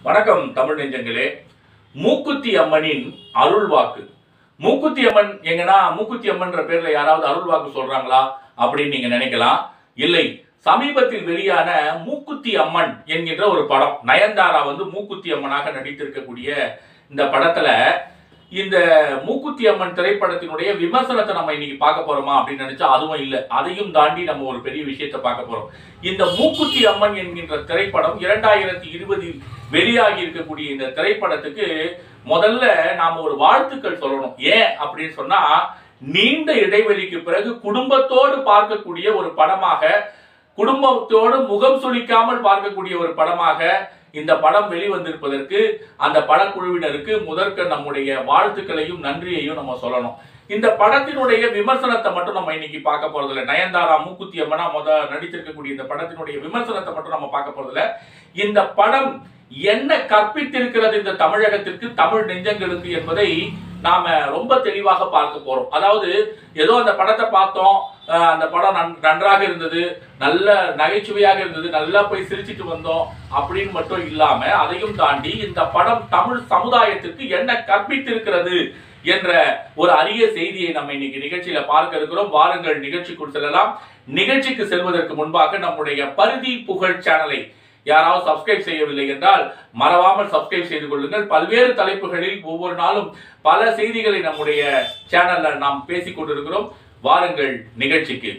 வணக்கம் தமிழ் நெஞ்சங்களே மூக்குத்தி அம்மனின் அருள்வாக்கு மூக்குத்தி அம்மன் எங்கன்னா மூக்குத்தி அம்மன்ற பேர்ல யாராவது அருள்வாக்கு சொல்றாங்களா அப்படின்னு நீங்க நினைக்கலாம் இல்லை சமீபத்தில் வெளியான மூக்குத்தி அம்மன் என்கின்ற ஒரு படம் நயன்தாரா வந்து மூக்குத்தி அம்மனாக நடித்திருக்கக்கூடிய இந்த படத்துல இந்த மூக்குத்தி அம்மன் திரைப்படத்தினுடைய விமர்சனத்தை நம்ம இன்னைக்கு பார்க்க போறோமா அப்படின்னு நினைச்சா அதுவும் இல்லை அதையும் தாண்டி நம்ம ஒரு பெரிய விஷயத்தை பார்க்க போறோம் இந்த மூக்குத்தி அம்மன் என்கின்ற திரைப்படம் இரண்டாயிரத்தி இருபதில் வெளியாகி இருக்கக்கூடிய இந்த திரைப்படத்துக்கு முதல்ல நாம ஒரு வாழ்த்துக்கள் சொல்லணும் ஏன் அப்படின்னு சொன்னா நீண்ட இடைவெளிக்கு பிறகு குடும்பத்தோடு பார்க்கக்கூடிய ஒரு படமாக குடும்பத்தோடு முகம் சுளிக்காமல் பார்க்கக்கூடிய ஒரு படமாக இந்த படம் வெளிவந்திருப்பதற்கு அந்த படக்குழுவினருக்கு முதற்க நம்முடைய வாழ்த்துக்களையும் நன்றியையும் நம்ம சொல்லணும் இந்த படத்தினுடைய விமர்சனத்தை மட்டும் நம்ம இன்னைக்கு பார்க்க போறதில்ல நயன்தாரா மூக்குத்தி அம்மனா முத நடித்திருக்கக்கூடிய இந்த படத்தினுடைய விமர்சனத்தை மட்டும் நம்ம பார்க்க போறதில்ல இந்த படம் என்ன கற்பித்திருக்கிறது இந்த தமிழகத்திற்கு தமிழ் நெஞ்சங்களுக்கு என்பதை நாம ரொம்ப தெளிவாக பார்க்க போறோம் அதாவது ஏதோ அந்த படத்தை பார்த்தோம் அஹ் அந்த படம் நன்- நன்றாக இருந்தது நல்ல நகைச்சுவையாக இருந்தது நல்லா போய் சிரிச்சிட்டு வந்தோம் அப்படின்னு மட்டும் இல்லாம அதையும் தாண்டி இந்த படம் தமிழ் சமுதாயத்திற்கு என்ன கற்பித்திருக்கிறது என்ற ஒரு அரிய செய்தியை நம்ம இன்னைக்கு நிகழ்ச்சியில பார்க்க இருக்கிறோம் வாருங்கள் நிகழ்ச்சிக்குள் செல்லலாம் நிகழ்ச்சிக்கு செல்வதற்கு முன்பாக நம்முடைய பருதி புகழ் சேனலை யாராவது சப்ஸ்கிரைப் செய்யவில்லை என்றால் மறவாமல் சப்ஸ்கிரைப் செய்து கொள்ளுங்கள் பல்வேறு தலைப்புகளில் ஒவ்வொரு நாளும் பல செய்திகளை நம்முடைய சேனல்ல நாம் பேசிக் கொண்டிருக்கிறோம் வாருங்கள் நிகழ்ச்சிக்கு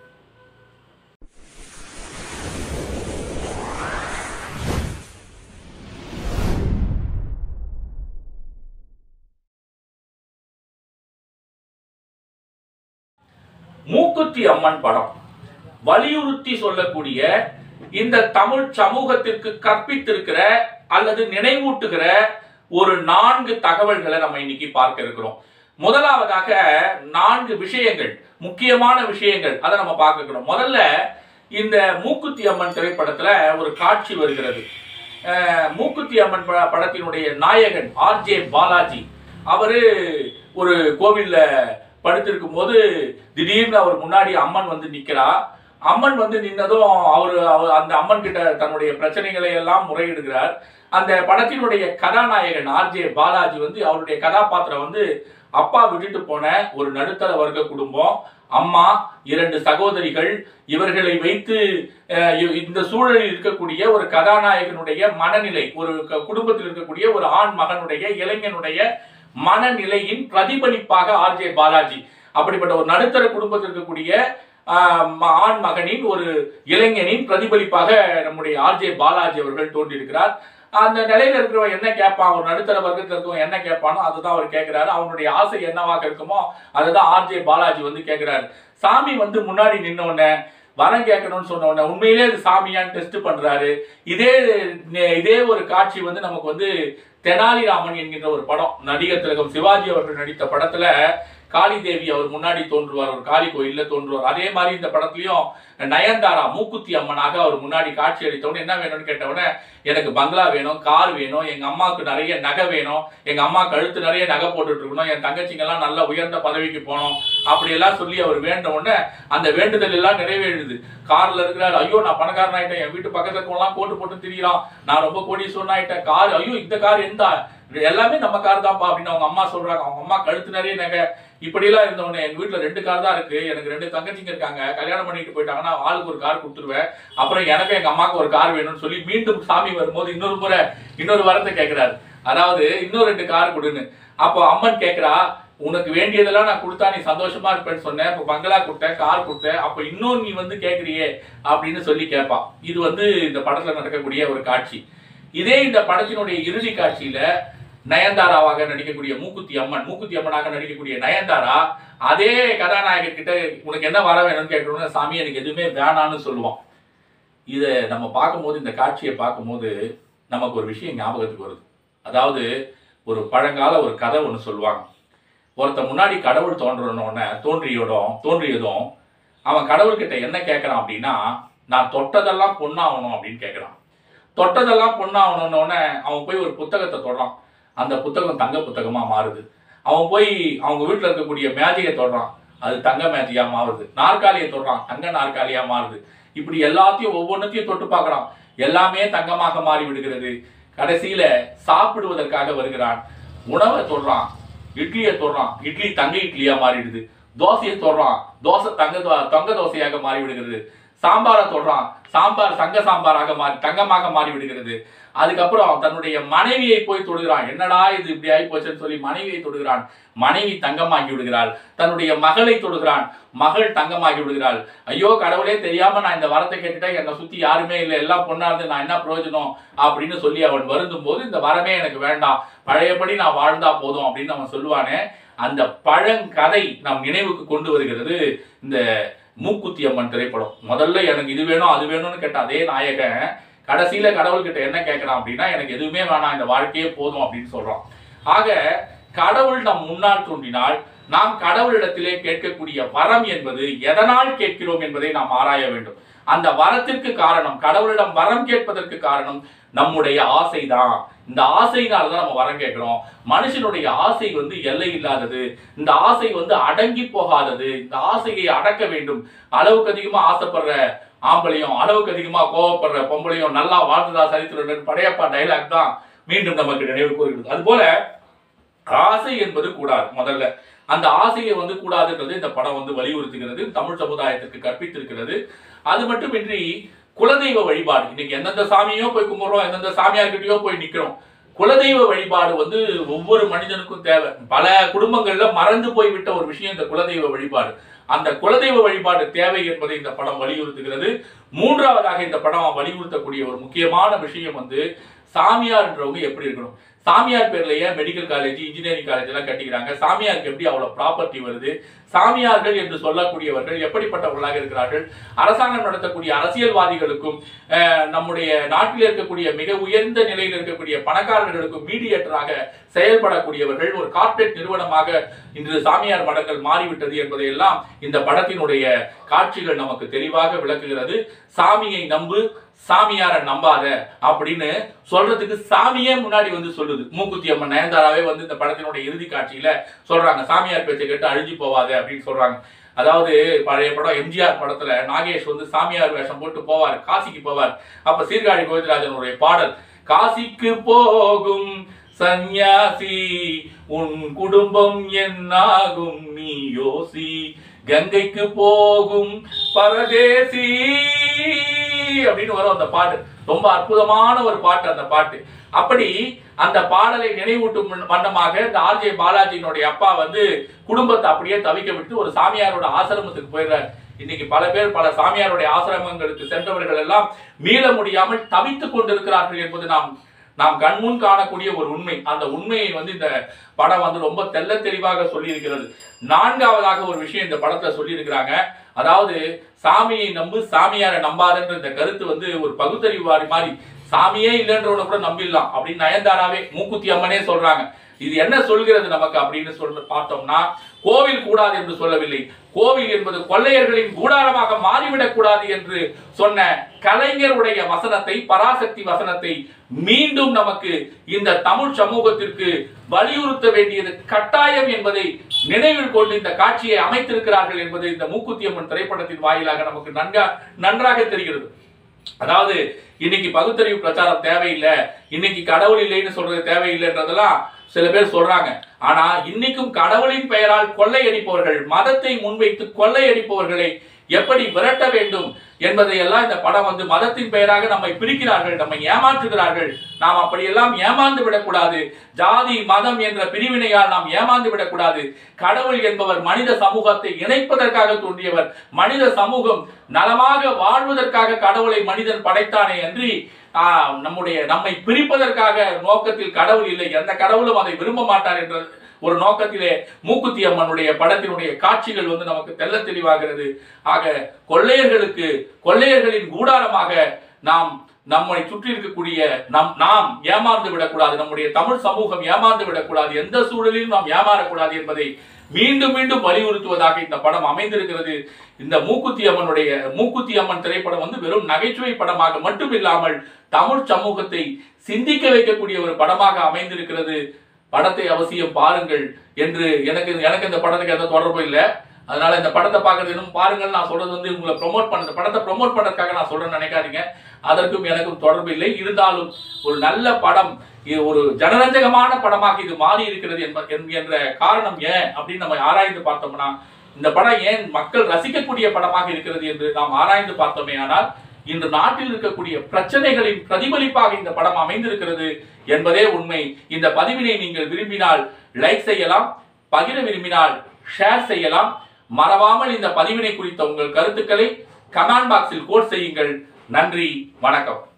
மூக்குத்தி அம்மன் படம் வலியுறுத்தி சொல்லக்கூடிய இந்த தமிழ் சமூகத்திற்கு கற்பித்திருக்கிற அல்லது நினைவூட்டுகிற ஒரு நான்கு தகவல்களை நம்ம இன்னைக்கு பார்க்க இருக்கிறோம் முதலாவதாக நான்கு விஷயங்கள் முக்கியமான விஷயங்கள் அதை நம்ம பார்க்க இருக்கிறோம் முதல்ல இந்த மூக்குத்தி அம்மன் திரைப்படத்துல ஒரு காட்சி வருகிறது அஹ், மூக்குத்தி அம்மன் பட- படத்தினுடைய நாயகன் ஆர்ஜே பாலாஜி அவரு ஒரு கோவில்ல படுத்திருக்கும் போது திடீர்னு அவர் முன்னாடி அம்மன் வந்து நிக்கிறா அம்மன் வந்து நின்னதும் அவர் அவர் அந்த அம்மன் கிட்ட தன்னுடைய பிரச்சனைகளை எல்லாம் முறையிடுகிறார் அந்த படத்தினுடைய கதாநாயகன் ஆர்ஜே பாலாஜி வந்து அவருடைய கதாபாத்திரம் வந்து அப்பா விட்டுட்டு போன ஒரு நடுத்தர வர்க்க குடும்பம் அம்மா இரண்டு சகோதரிகள் இவர்களை வைத்து அஹ், இ- இந்த சூழலில் இருக்கக்கூடிய ஒரு கதாநாயகனுடைய மனநிலை ஒரு க- குடும்பத்தில் இருக்கக்கூடிய ஒரு ஆண் மகனுடைய இளைஞனுடைய மனநிலையின் பிரதிபலிப்பாக ஆர்ஜே பாலாஜி அப்படிப்பட்ட ஒரு நடுத்தர குடும்பத்தில் இருக்கக்கூடிய ஆஹ், ம- ஆண் மகனின் ஒரு இளைஞனின் பிரதிபலிப்பாக நம்முடைய ஆர்ஜே பாலாஜி அவர்கள் தோன்றியிருக்கிறார் அந்த நிலையில இருக்கிறவன் என்ன கேட்பான் ஒரு நடுத்தர வர்க்கத்தில் இருக்கவன் என்ன கேட்பானோ அதுதான் அவர் கேட்கிறாரு அவனுடைய ஆசை என்னவாக இருக்குமோ அதுதான் ஆர்ஜே பாலாஜி வந்து கேட்கிறாரு சாமி வந்து முன்னாடி நின்ன உடனே வரம் கேட்கணும்னு சொன்ன உடனே உண்மையிலே அது சாமியான்னு டெஸ்ட் பண்றாரு இதே இதே ஒரு காட்சி வந்து நமக்கு வந்து தெனாலிராமன் என்கின்ற ஒரு படம் நடிகர் திலகம் சிவாஜி அவர்கள் நடித்த படத்துல காளி தேவி அவர் முன்னாடி தோன்றுவார் ஒரு காளி கோயில்ல தோன்றுவார் அதே மாதிரி இந்த படத்துலயும் நயன்தாரா மூக்குத்தி அம்மனாக அவர் முன்னாடி காட்சி அளித்தவொடனே என்ன வேணும்னு கேட்டவொடனே எனக்கு பங்களா வேணும் கார் வேணும் எங்க அம்மாவுக்கு நிறைய நகை வேணும் எங்க அம்மா கழுத்து நிறைய நகை போட்டுட்டு இருக்கணும் என் தங்கச்சிங்கெல்லாம் நல்ல உயர்ந்த பதவிக்கு போகணும் அப்படி எல்லாம் சொல்லி அவர் வேண்ட உடனே அந்த வேண்டுதல் எல்லாம் நிறைவேறுது கார்ல இருக்கிறாரு ஐயோ நான் பணக்காரன் ஆயிட்டேன் என் வீட்டு பக்கத்துல இருக்கவங்களாம் கோட்டு போட்டு திரியலாம் நான் ரொம்ப கோடீஸ்வரன் ஆயிட்டேன் கார் ஐயோ இந்த கார் எந்த எல்லாமே நம்ம கார் தான்ப்பா அப்படின்னு அவங்க அம்மா சொல்றாங்க அவங்க அம்மா கழுத்து நிறைய நகை இப்படியெல்லாம் இருந்தவொடனே எங்க வீட்டுல ரெண்டு கார் தான் இருக்கு எனக்கு ரெண்டு தங்கச்சிங்க இருக்காங்க கல்யாணம் பண்ணிட்டு போயிட்டாங்கன்னா ஆளுக்கு ஒரு கார் கொடுத்துருவேன் அப்புறம் எனக்கு எங்க அம்மாவுக்கு ஒரு கார் வேணும்னு சொல்லி மீண்டும் சாமி வரும்போது இன்னொரு முறை இன்னொரு வரத்தை கேட்கிறாரு அதாவது இன்னொரு ரெண்டு கார் கொடுன்னு அப்போ அம்மன் கேட்கிறா உனக்கு வேண்டியதெல்லாம் நான் கொடுத்தா நீ சந்தோஷமா இருப்பேன்னு சொன்னேன் இப்போ பங்களா கொடுத்தேன் கார் கொடுத்தேன் அப்போ இன்னும் நீ வந்து கேட்குறியே அப்படின்னு சொல்லி கேட்பான் இது வந்து இந்த படத்துல நடக்கக்கூடிய ஒரு காட்சி இதே இந்த படத்தினுடைய இறுதி காட்சியில நயன்தாராவாக நடிக்கக்கூடிய மூக்குத்தி அம்மன் மூக்குத்தி அம்மனாக நடிக்கக்கூடிய நயன்தாரா அதே கதாநாயகர் கிட்ட உனக்கு என்ன வர வேணும்னு கேட்கணும்னு சாமி எனக்கு எதுவுமே வேணான்னு சொல்லுவான் இதை நம்ம பார்க்கும்போது இந்த காட்சியை பார்க்கும்போது நமக்கு ஒரு விஷயம் ஞாபகத்துக்கு வருது அதாவது ஒரு பழங்கால ஒரு கதை ஒன்று சொல்லுவாங்க ஒருத்தன் முன்னாடி கடவுள் தோன்றனோடனே தோன்றியதும் தோன்றியதும் அவன் கடவுள்கிட்ட என்ன கேட்கறான் அப்படின்னா நான் தொட்டதெல்லாம் பொண்ணாகணும் அப்படின்னு கேட்கறான் தொட்டதெல்லாம் பொண்ணாகணும்னோடனே அவன் போய் ஒரு புத்தகத்தை தொடுறான் அந்த புத்தகம் தங்க புத்தகமா மாறுது அவன் போய் அவங்க வீட்டில் இருக்கக்கூடிய மேஜையை தொடுறான் அது தங்க மேஜையா மாறுது நாற்காலியை தொடுறான் தங்க நாற்காலியா மாறுது இப்படி எல்லாத்தையும் ஒவ்வொன்றத்தையும் தொட்டு பார்க்கறான் எல்லாமே தங்கமாக மாறி விடுகிறது கடைசியில சாப்பிடுவதற்காக வருகிறான் உணவை தொடுறான் இட்லியை தொடுறான் இட்லி தங்க இட்லியா மாறிடுது தோசையை தொடுறான் தோசை தங்க தோ- தங்க தோசையாக மாறி விடுகிறது சாம்பாரை தொடுறான் சாம்பார் தங்க சாம்பாராக மாறி தங்கமாக மாறி விடுகிறது அதுக்கப்புறம் தன்னுடைய மனைவியை போய் தொடுகிறான் என்னடா இது இப்படி ஆகி போச்சுன்னு சொல்லி மனைவியை தொடுகிறான் மனைவி தங்கமாகி விடுகிறாள் தன்னுடைய மகளை தொடுகிறான் மகள் தங்கமாகி விடுகிறாள் ஐயோ கடவுளே தெரியாம நான் இந்த வரத்தை கேட்டுட்டா என்னை சுத்தி யாருமே இல்லை எல்லாம் பொண்ணா இருந்து நான் என்ன பிரயோஜனம் அப்படின்னு சொல்லி அவன் வருந்தும் போது இந்த வரமே எனக்கு வேண்டாம் பழையபடி நான் வாழ்ந்தா போதும் அப்படின்னு அவன் சொல்லுவானே அந்த பழங்கதை நம் நினைவுக்கு கொண்டு வருகிறது இந்த மூக்குத்தி அம்மன் திரைப்படம் முதல்ல எனக்கு இது வேணும் அது வேணும்னு கேட்ட அதே நாயகன் கடைசியில கடவுள்கிட்ட என்ன கேட்கறான் அப்படின்னா எனக்கு எதுவுமே வேணாம் இந்த வாழ்க்கையே போதும் அப்படின்னு சொல்றான் ஆக கடவுள் நம் முன்னால் தோன்றினால் நாம் கடவுளிடத்திலே கேட்கக்கூடிய வரம் என்பது எதனால் கேட்கிறோம் என்பதை நாம் ஆராய வேண்டும் அந்த வரத்திற்கு காரணம் கடவுளிடம் வரம் கேட்பதற்கு காரணம் நம்முடைய ஆசைதான் இந்த ஆசையினால தான் நம்ம வரம் கேட்கிறோம் மனுஷனுடைய ஆசை வந்து எல்லை இல்லாதது இந்த ஆசை வந்து அடங்கி போகாதது இந்த ஆசையை அடக்க வேண்டும் அளவுக்கு அதிகமா ஆசைப்படுற ஆம்பளையும் அளவுக்கு அதிகமா கோவப்படுற பொம்பளையும் நல்லா வாழ்ந்ததா சரித்திரம் படையப்பா டைலாக் தான் மீண்டும் நமக்கு நினைவு கூறுகிறது அதுபோல ஆசை என்பது கூடாது முதல்ல அந்த ஆசையை வந்து கூடாதுன்றது இந்த படம் வந்து வலியுறுத்துகிறது தமிழ் சமுதாயத்திற்கு கற்பித்திருக்கிறது அது மட்டுமின்றி குலதெய்வ வழிபாடு இன்னைக்கு எந்தெந்த சாமியோ போய் கும்பிடுறோம் எந்தெந்த சாமியார்கிட்டயோ போய் நிக்கிறோம் குலதெய்வ வழிபாடு வந்து ஒவ்வொரு மனிதனுக்கும் தேவை பல குடும்பங்கள்ல மறந்து போய்விட்ட ஒரு விஷயம் இந்த குலதெய்வ வழிபாடு அந்த குலதெய்வ வழிபாடு தேவை என்பதை இந்த படம் வலியுறுத்துகிறது மூன்றாவதாக இந்த படம் வலியுறுத்தக்கூடிய ஒரு முக்கியமான விஷயம் வந்து சாமியார்ன்றவங்க எப்படி இருக்கணும் சாமியார் பேர்லயே மெடிக்கல் காலேஜ் இன்ஜினியரிங் காலேஜ் எல்லாம் கட்டிக்கிறாங்க சாமியாருக்கு எப்படி அவ்வளவு ப்ராப்பர்ட்டி வருது சாமியார்கள் என்று சொல்லக்கூடியவர்கள் எப்படிப்பட்டவர்களாக இருக்கிறார்கள் அரசாங்கம் நடத்தக்கூடிய அரசியல்வாதிகளுக்கும் அஹ், நம்முடைய நாட்டில் இருக்கக்கூடிய மிக உயர்ந்த நிலையில் இருக்கக்கூடிய பணக்காரர்களுக்கும் மீடியேட்டராக செயல்படக்கூடியவர்கள் ஒரு கார்ப்பரேட் நிறுவனமாக இன்று சாமியார் மடங்கள் மாறிவிட்டது என்பதையெல்லாம் இந்த படத்தினுடைய காட்சிகள் நமக்கு தெளிவாக விளக்குகிறது சாமியை நம்பு சாமியார நம்பாத அப்படின்னு சொல்றதுக்கு சாமியே முன்னாடி வந்து சொல்லுது மூக்குத்தி அம்மன் நயன்தாராவே வந்து இந்த படத்தினுடைய இறுதி காட்சியில சொல்றாங்க சாமியார் பேச்சை கேட்டு அழிஞ்சு போவாத அப்படின்னு சொல்றாங்க அதாவது பழைய படம் எம்ஜிஆர் படத்துல நாகேஷ் வந்து சாமியார் வேஷம் போட்டு போவார் காசிக்கு போவார் அப்ப சீர்காழி கோவிந்தராஜனுடைய பாடல் காசிக்கு போகும் சந்நியாசி உன் குடும்பம் என்னாகும் நீ யோசி கங்கைக்கு போகும் பரதேசி அப்படின்னு வரும் அந்த பாட்டு ரொம்ப அற்புதமான ஒரு பாட்டு அந்த பாட்டு அப்படி அந்த பாடலை நினைவூட்டும் வண்ணமாக இந்த ஆர்ஜே பாலாஜியினுடைய அப்பா வந்து குடும்பத்தை அப்படியே தவிக்க விட்டு ஒரு சாமியாரோட ஆசிரமத்துக்கு போயிடுறாரு இன்னைக்கு பல பேர் பல சாமியாருடைய ஆசிரமங்களுக்கு சென்றவர்கள் எல்லாம் மீள முடியாமல் தவித்துக் கொண்டிருக்கிறார்கள் என்பது நாம் நாம் கண்முன் காணக்கூடிய ஒரு உண்மை அந்த உண்மையை வந்து இந்த படம் வந்து ரொம்ப தெள்ள தெளிவாக சொல்லியிருக்கிறது நான்காவதாக ஒரு விஷயம் இந்த படத்துல சொல்லியிருக்கிறாங்க அதாவது சாமியை நம்பு சாமியாரை நம்பாதன்ற இந்த கருத்து வந்து ஒரு பகுத்தறிவாரி மாதிரி சாமியே இல்லைன்றவனை கூட நம்பிடலாம் அப்படின்னு நயன்தாராவே மூக்குத்தி அம்மனே சொல்றாங்க இது என்ன சொல்கிறது நமக்கு அப்படின்னு சொல்ல பார்த்தோம்னா கோவில் கூடாது என்று சொல்லவில்லை கோவில் என்பது கொள்ளையர்களின் கூடாரமாக மாறிவிடக் கூடாது என்று சொன்ன கலைஞருடைய வசனத்தை பராசக்தி வசனத்தை மீண்டும் நமக்கு இந்த தமிழ் சமூகத்திற்கு வலியுறுத்த வேண்டியது கட்டாயம் என்பதை நினைவில் கொண்டு இந்த காட்சியை அமைத்திருக்கிறார்கள் என்பது இந்த மூக்குத்தி அம்மன் திரைப்படத்தின் வாயிலாக நமக்கு நன்கா நன்றாக தெரிகிறது அதாவது இன்னைக்கு பகுத்தறிவு பிரச்சாரம் தேவையில்லை இன்னைக்கு கடவுள் இல்லைன்னு சொல்றது தேவையில்லைன்றதெல்லாம் சில பேர் சொல்றாங்க ஆனா இன்னைக்கும் கடவுளின் பெயரால் கொள்ளையடிப்பவர்கள் மதத்தை முன்வைத்து கொள்ளையடிப்பவர்களை எப்படி விரட்ட வேண்டும் என்பதை எல்லாம் இந்த படம் வந்து மதத்தின் பெயராக நம்மை பிரிக்கிறார்கள் நம்மை ஏமாற்றுகிறார்கள் நாம் அப்படியெல்லாம் ஏமாந்து விடக்கூடாது ஜாதி மதம் என்ற பிரிவினையால் நாம் ஏமாந்து விடக்கூடாது கடவுள் என்பவர் மனித சமூகத்தை இணைப்பதற்காக தோன்றியவர் மனித சமூகம் நலமாக வாழ்வதற்காக கடவுளை மனிதன் படைத்தானே அன்றி ஆஹ், நம்முடைய நம்மை பிரிப்பதற்காக நோக்கத்தில் கடவுள் இல்லை எந்த கடவுளும் அதை விரும்ப மாட்டார் என்ற ஒரு நோக்கத்திலே மூக்குத்தி அம்மனுடைய படத்தினுடைய காட்சிகள் வந்து நமக்கு தெள்ள தெளிவாகிறது ஆக கொள்ளையர்களுக்கு கொள்ளையர்களின் கூடாரமாக நாம் நம்மை சுற்றி இருக்கக்கூடிய நம் நாம் ஏமாந்து விடக்கூடாது நம்முடைய தமிழ் சமூகம் ஏமாந்து விடக்கூடாது எந்த சூழலிலும் நாம் ஏமாறக்கூடாது என்பதை மீண்டும் மீண்டும் வலியுறுத்துவதாக இந்த படம் அமைந்திருக்கிறது இந்த மூக்குத்தி அம்மனுடைய மூக்குத்தி அம்மன் திரைப்படம் வந்து வெறும் நகைச்சுவை படமாக மட்டும் இல்லாமல் தமிழ் சமூகத்தை சிந்திக்க வைக்கக்கூடிய ஒரு படமாக அமைந்திருக்கிறது படத்தை அவசியம் பாருங்கள் என்று எனக்கு எனக்கு இந்த படத்துக்கு எந்த தொடர்பும் இல்லை அதனால இந்த படத்தை பார்க்கறது இன்னும் பாருங்கள் நான் சொல்றது வந்து உங்களை ப்ரோமோட் பண்ண படத்தை ப்ரோமோட் பண்றதுக்காக நான் சொல்றேன்னு நினைக்காதீங்க அதற்கும் எனக்கும் தொடர்பு இல்லை இருந்தாலும் ஒரு நல்ல படம் இது ஒரு ஜனரஞ்சகமான படமாக இது மாறி இருக்கிறது என்ப- என்கின்ற காரணம் ஏன் அப்படின்னு நம்ம ஆராய்ந்து பார்த்தோம்னா இந்த படம் ஏன் மக்கள் ரசிக்கக்கூடிய படமாக இருக்கிறது என்று நாம் ஆராய்ந்து பார்த்தோமே ஆனால் இன்று நாட்டில் இருக்கக்கூடிய பிரச்சனைகளின் பிரதிபலிப்பாக இந்த படம் அமைந்திருக்கிறது என்பதே உண்மை இந்த பதிவினை நீங்கள் விரும்பினால் லைக் செய்யலாம் பகிர விரும்பினால் ஷேர் செய்யலாம் மறவாமல் இந்த பதிவினை குறித்த உங்கள் கருத்துக்களை கமெண்ட் பாக்ஸில் கோட் செய்யுங்கள் நன்றி வணக்கம்